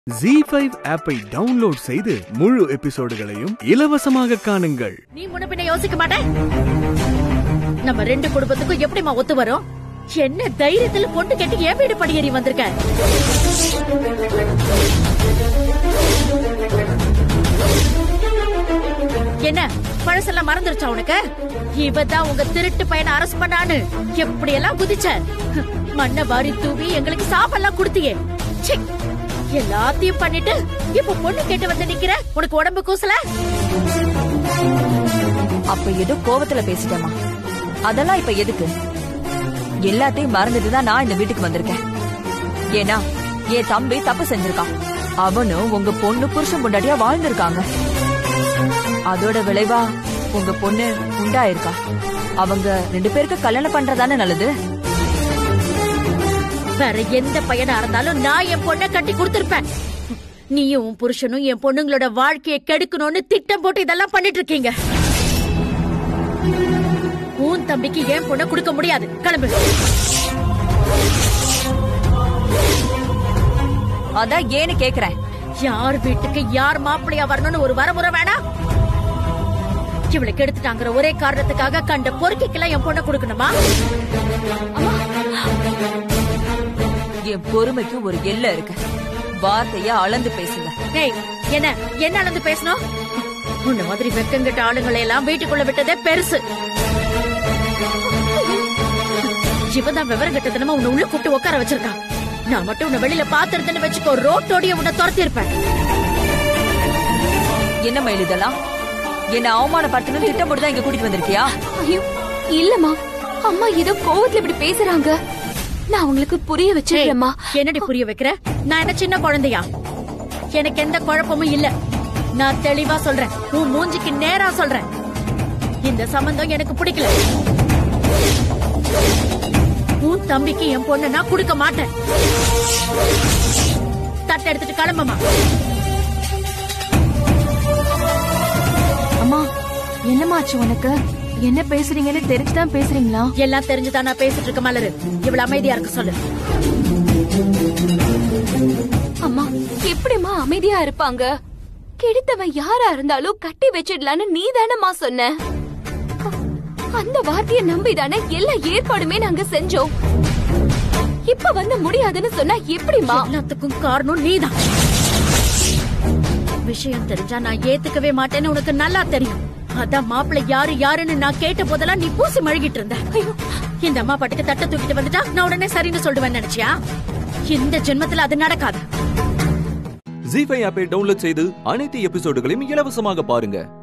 G five ஆப்பை download செய்து முழு எபிசோடுகளையும் இலவசமாக காணுங்கள் நீ முன்ன பின்ன யோசிக்க மாட்ட நம்ம ரெண்டு குடும்பத்துக்கும் எப்படிமா ஒத்து வரும் என்ன தைரியத்துல பொண்ணு கேட்டு ஏன் வீடு படியேறி வந்திருக்க என்ன பழசெல்லாம் மறந்துருச்சா உனக்கு இவதான் உங்க திருட்டு பையனை அரஸ்ட் பண்ணான்னு எப்படி எல்லாம் குதிச்ச மண்ணை வாரி தூவி எங்களுக்கு சாப்பெல்லாம் கொடுத்தியே ச்சீ, எல்லாத்தையும் பண்ணிட்டு இப்ப பொண்ணு கேட்டு வந்து நிக்கிற உனக்கு உடம்பு கூசல அப்ப ஏதோ கோவத்துல பேசிட்டேமா அதெல்லாம் இப்ப எதுக்கு எல்லாத்தையும் மறந்துட்டு தான் நான் இந்த வீட்டுக்கு வந்திருக்கேன் ஏன்னா என் தம்பி தப்பு செஞ்சிருக்கான் அவனும் உங்க பொண்ணு புருஷன் பொண்டாட்டியா வாழ்ந்திருக்காங்க அதோட விளைவா உங்க பொண்ணு உண்டாயிருக்கா அவங்க ரெண்டு பேருக்கு கல்யாணம் பண்றதானே நல்லது வேற எந்த பையனா இருந்தாலும் நான் என் பொண்ணை கட்டி கொடுத்திருப்பேன் நீயும் உன் புருஷனும் என் பொண்ணுங்களோட வாழ்க்கையை கெடுக்கணும்னு திட்டம் போட்டு இதெல்லாம் பண்ணிட்டு இருக்கீங்க உன் தம்பிக்கு என் பொண்ணை கொடுக்க முடியாது கிளம்பு அதான் ஏன்னு கேக்குறேன் யார் வீட்டுக்கு யார் மாப்பிள்ளையா வரணும்னு ஒரு வரமுறை வேணாம் இவளுக்கு எடுத்துட்டாங்கிற ஒரே காரணத்துக்காக கண்ட பொறுக்கிக்கெல்லாம் என் பொண்ணை கொடுக்கணுமா என் பொறுமைக்கு ஒரு எல்லை இருக்கு வார்த்தைய அளந்து பேசுங்க ஏய் என்ன என்ன அளந்து பேசணும் உன்ன மாதிரி வெக்கங்கிட்ட ஆளுங்களை எல்லாம் வீட்டுக்குள்ள விட்டதே பெருசு இவதான் விவரம் கட்டத்தனமா உன்னை உள்ள கூப்பிட்டு உட்கார வச்சிருக்கான் நான் மட்டும் உன்னை வெளியில பாத்துருந்தேன்னு வச்சுக்கோ ரோட்டோடிய உன்னை துரத்தி இருப்பேன் என்ன மயில் இதெல்லாம் என்ன அவமானப்படுத்தணும் திட்டம் போட்டு தான் இங்க கூட்டிட்டு வந்திருக்கியா ஐயோ இல்லம்மா அம்மா ஏதோ கோவத்துல இப்படி பேசுறாங்க நான் உங்களுக்கு புரிய வச்சிருக்கேம்மா என்னடி புரிய வைக்கிற நான் என்ன சின்ன குழந்தையா எனக்கு எந்த குழப்பமும் இல்ல நான் தெளிவா சொல்றேன் உன் மூஞ்சிக்கு நேரா சொல்றேன் இந்த சம்பந்தம் எனக்கு பிடிக்கல உன் தம்பிக்கு என் பொண்ணை நான் கொடுக்க மாட்டேன் தட்டை எடுத்துட்டு கிளம்புமா அம்மா என்னமாச்சு உனக்கு என்ன பேசுறீங்கன்னு தெரிஞ்சுதான் பேசுறீங்களா எல்லாம் தெரிஞ்சுதான் நான் பேசிட்டு இருக்க மலரு இவ்வளவு அமைதியா இருக்க சொல்லு அம்மா எப்படிம்மா அமைதியா இருப்பாங்க கெடுத்தவன் யாரா இருந்தாலும் கட்டி வச்சிடலான்னு நீ தானம்மா சொன்ன அந்த வார்த்தையை நம்பி தானே எல்லா ஏற்பாடுமே நாங்க செஞ்சோம் இப்ப வந்து முடியாதுன்னு சொன்னா எப்படிம்மா எல்லாத்துக்கும் காரணம் நீதான் விஷயம் தெரிஞ்சா நான் ஏத்துக்கவே மாட்டேன்னு உனக்கு நல்லா தெரியும் அதான் மாப்பிள்ளை யாரு யாருன்னு நான் கேட்ட போதெல்லாம் நீ பூசி மழுகிட்டு இருந்த ஐயோ, இந்த அம்மா பாட்டுக்கு தட்டை தூக்கிட்டு வந்துட்டா நான் உடனே சரின்னு சொல்லுவேன் நினைச்சியா இந்த ஜென்மத்துல அது நடக்காது ஜி ஃபைவ் ஆப்பை டவுன்லோட் செய்து அனைத்து எபிசோடுகளையும் இலவசமாக பாருங்க